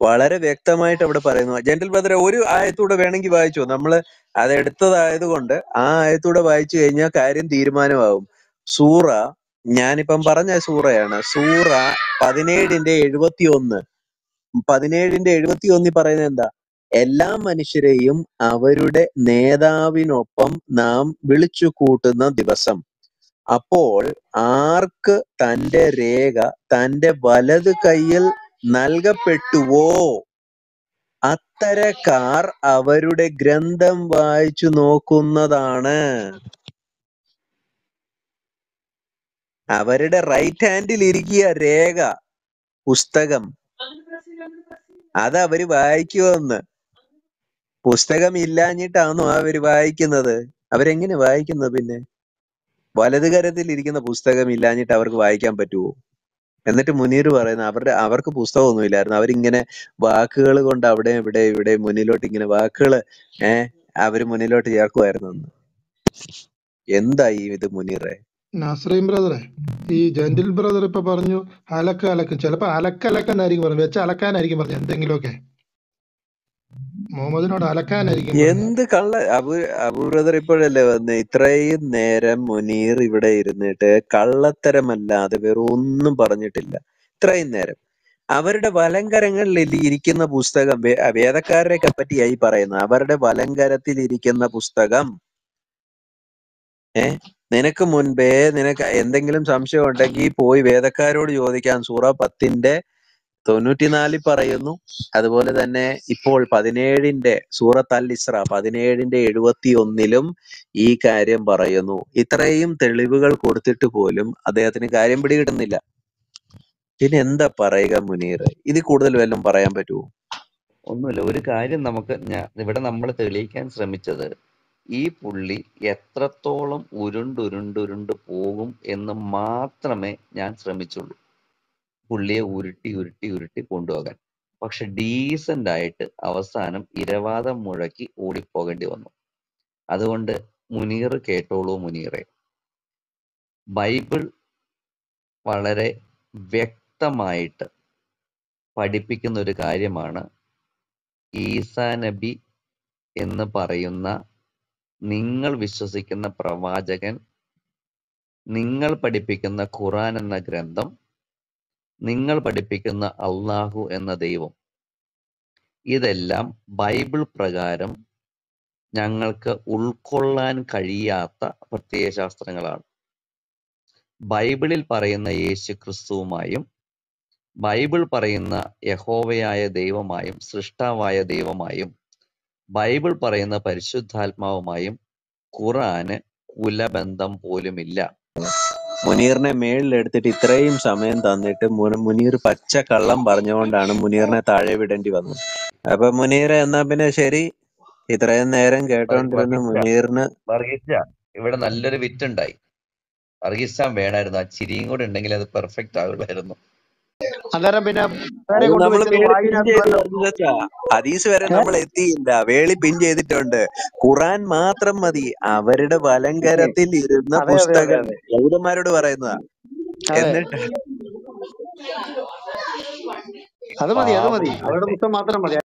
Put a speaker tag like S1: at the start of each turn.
S1: വളരെ വ്യക്തമായിട്ട് അവിടെ പറയുന്നു ജെന്റിൽ ബ്രദറെ ഒരു ആയത്തൂടെ വേണമെങ്കിൽ വായിച്ചോ നമ്മള് അത് എടുത്തതായത് കൊണ്ട് ആ ആയത്തൂടെ വായിച്ചു കഴിഞ്ഞാൽ കാര്യം തീരുമാനമാവും സൂറ ഞാനിപ്പം പറഞ്ഞ സൂറയാണ് സൂറ പതിനേഴിന്റെ എഴുപത്തി ഒന്ന് പതിനേഴിന്റെ എഴുപത്തി ഒന്നിൽ പറയുന്നത് എന്താ എല്ലാ മനുഷ്യരെയും അവരുടെ നേതാവിനൊപ്പം നാം വിളിച്ചു കൂട്ടുന്ന ദിവസം അപ്പോൾ ആർക്ക് തന്റെ രേഖ തന്റെ വലത് കൈയിൽ നൽകപ്പെട്ടുവോ അത്തരക്കാർ അവരുടെ ഗ്രന്ഥം വായിച്ചു നോക്കുന്നതാണ് അവരുടെ റൈറ്റ് ഹാൻഡിൽ ഇരിക്കുക രേഖ പുസ്തകം അത് അവര് വായിക്കുമെന്ന് പുസ്തകം ഇല്ലാഞ്ഞിട്ടാണോ അവര് വായിക്കുന്നത് അവരെങ്ങനെ വായിക്കുന്നത് പിന്നെ വലത് കരത്തിൽ ഇരിക്കുന്ന പുസ്തകം ഇല്ലാഞ്ഞിട്ട് അവർക്ക് വായിക്കാൻ പറ്റുമോ എന്നിട്ട് മുനീർ പറയുന്നത് അവരുടെ അവർക്ക് പുസ്തകമൊന്നും ഇല്ലായിരുന്നു അവരിങ്ങനെ വാക്കുകൾ കൊണ്ട് അവിടെ ഇവിടെ ഇവിടെ മുന്നിലോട്ട് ഇങ്ങനെ വാക്കുകൾ ഏഹ് അവര് മുന്നിലോട്ട് ചേർക്കുമായിരുന്നു എന്ന്. എന്താ ഈ ഇത് മുനീറെ
S2: നാസറീം ബ്രദറെ ഈ ജെന്റിൽ ബ്രദർ ഇപ്പൊ പറഞ്ഞു അലക്ക് അലക്ക് ചിലപ്പോ അലക്കലക്കെന്നായിരിക്കും പറഞ്ഞു വെച്ച് അലക്കാനായിരിക്കും പറഞ്ഞു എന്തെങ്കിലുമൊക്കെ മുഹമ്മദിനോട് അലക്കാനായിരിക്കും പറഞ്ഞത്
S1: എന്ത് കള്ള അബു അബു ബ്രദർ ഇപ്പോഴല്ലേ വന്ന് ഇത്രയും നേരം മുനീർ ഇവിടെ ഇരുന്നിട്ട് കള്ളത്തരമല്ലാതെ വേറെ ഒന്നും പറഞ്ഞിട്ടില്ല ഇത്രയും നേരം അവരുടെ വലങ്കരങ്ങളിൽ ഇരി- ഇരിക്കുന്ന പുസ്തകം വേ- വേദക്കാരെ പറ്റിയായി പറയുന്നത് അവരുടെ വലങ്കരത്തിൽ ഇരിക്കുന്ന പുസ്തകം ഏ നിനക്ക് മുൻപേ നിനക്ക് എന്തെങ്കിലും സംശയം ഉണ്ടെങ്കിൽ പോയി വേദക്കാരോട് ചോദിക്കാൻ സൂറ പത്തിന്റെ തൊണ്ണൂറ്റിനാലിൽ പറയുന്നു അതുപോലെ തന്നെ ഇപ്പോൾ പതിനേഴിന്റെ സൂറത്ത് അൽ ഇസ്ര പതിനേഴിന്റെ എഴുപത്തി ഒന്നിലും ഈ കാര്യം പറയുന്നു ഇത്രയും തെളിവുകൾ കൊടുത്തിട്ട് പോലും അദ്ദേഹത്തിന് കാര്യം പിടികിട്ടുന്നില്ല പിന്നെ എന്താ പറയുക മുനീർ ഇതിൽ കൂടുതൽ വല്ലതും പറയാൻ പറ്റുമോ
S3: ഒന്നുമില്ല ഒരു കാര്യം നമുക്ക് ഞാൻ ഇവിടെ നമ്മൾ തെളിയിക്കാൻ ശ്രമിച്ചത് ഈ പുള്ളി എത്രത്തോളം ഉരുണ്ടുരുണ്ടുരുണ്ട് പോകും എന്ന് മാത്രമേ ഞാൻ ശ്രമിച്ചുള്ളൂ പുള്ളിയെ ഉരുട്ടി ഉരുട്ടി ഉരുട്ടി കൊണ്ടുപോകാൻ പക്ഷെ ഡീസന്റ് ആയിട്ട് അവസാനം ഇരവാദം മുഴക്കി ഓടിപ്പോകേണ്ടി വന്നു അതുകൊണ്ട് മുനീർ കേട്ടോളൂ മുനീറെ ബൈബിൾ വളരെ വ്യക്തമായിട്ട് പഠിപ്പിക്കുന്ന ഒരു കാര്യമാണ് ഈസാ നബി എന്ന് പറയുന്ന നിങ്ങൾ വിശ്വസിക്കുന്ന പ്രവാചകൻ നിങ്ങൾ പഠിപ്പിക്കുന്ന ഖുറാൻ എന്ന ഗ്രന്ഥം നിങ്ങൾ പഠിപ്പിക്കുന്ന അള്ളാഹു എന്ന ദൈവം ഇതെല്ലാം ബൈബിൾ പ്രകാരം ഞങ്ങൾക്ക് ഉൾക്കൊള്ളാൻ കഴിയാത്ത പ്രത്യയശാസ്ത്രങ്ങളാണ് ബൈബിളിൽ പറയുന്ന യേശു ക്രിസ്തുവുമായും ബൈബിൾ പറയുന്ന യഹോവയായ ദൈവമായും സൃഷ്ടാവായ ദൈവമായും ബൈബിൾ പറയുന്ന പരിശുദ്ധാത്മാവുമായും ഖുറാന് കുലബന്ധം പോലുമില്ല
S1: മുനീറിനെ മേളിൽ എടുത്തിട്ട് ഇത്രയും സമയം തന്നിട്ട് മുന- മുനീർ പച്ച കള്ളം പറഞ്ഞുകൊണ്ടാണ് മുനീറിനെ താഴെ വിടേണ്ടി വന്നത് അപ്പൊ മുനീർ എന്നാ പിന്നെ ശരി ഇത്രയും നേരം കേട്ടോണ്ടിരുന്ന
S3: വർഗീച്ച
S1: മുനീറിന്
S3: വർഗീച്ച ഇവിടെ നല്ലൊരു വിറ്റുണ്ടായി വർഗീച്ച വേണമായിരുന്നു ആ ചിരിയും കൂടെ ഉണ്ടെങ്കിൽ അത് പെർഫെക്റ്റ് ആകുമായിരുന്നു
S4: അന്നേരം പിന്നെ
S1: അത്
S4: വേറെ കൊണ്ട്
S1: നമ്മൾ
S4: വെച്ചത്
S1: വേളി പിൻ ചെയ്ത്
S4: വായിനകത്ത്
S1: വർഗീച്ച ഹദീസ് വരെ നമ്മൾ എത്തിയില്ല വേളി പിൻ ചെയ്തിട്ടുണ്ട് ഖുറാൻ മാത്രം മതി അവരുടെ വലങ്കരത്തിൽ ഇരുന്ന
S4: അതെ അതെ അതെ
S1: പുസ്തകം
S4: അതെ
S1: യഹൂദന്മാരോട് പറയുന്നതാ
S4: അതെ
S1: എന്നിട്ട്
S4: അത് മതി അത്
S3: പാവം
S4: മതി അവരുടെ പുസ്തകം മാത്രം മതി